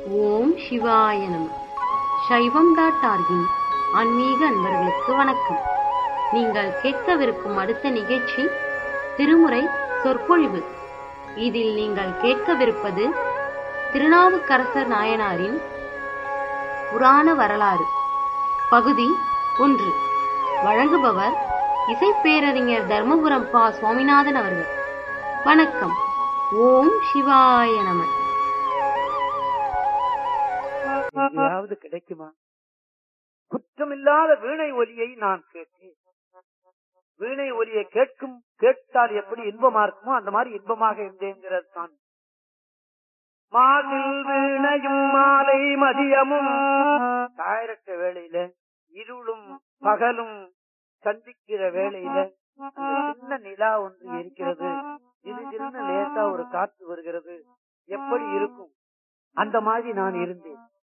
ஓம் சிவாய நம சைவம் டாட் ஆர்கின் ஆன்மீக அன்பர்களுக்கு வணக்கம் நீங்கள் கேட்கவிருக்கும் அடுத்த நிகழ்ச்சி திருமுறை சொற்பொழிவு இதில் நீங்கள் கேட்கவிருப்பது திருநாவுக்கரசர் நாயனாரின் புராண வரலாறு பகுதி ஒன்று வழங்குபவர் இசைப்பேரறிஞர் தர்மபுரம் பா சுவாமிநாதன் அவர்கள் வணக்கம் ஓம் சிவாய நம எங்கேயாவது கிடைக்குமா குற்றமில்லாத வீணை ஒலியை நான் கேட்டேன் வீணை ஒலியை கேட்கும் கேட்டால் எப்படி இன்பமா இருக்குமோ அந்த மாதிரி இன்பமாக இருந்தேங்கிறது தான் மாசில் வீணையும் மாலை மதியமும் தாயிரட்ட வேளையில இருளும் பகலும் சந்திக்கிற வேளையில அந்த சின்ன நிலா ஒன்று இருக்கிறது இது சின்ன லேசா ஒரு காற்று வருகிறது எப்படி இருக்கும் அந்த மாதிரி நான் இருந்தேன்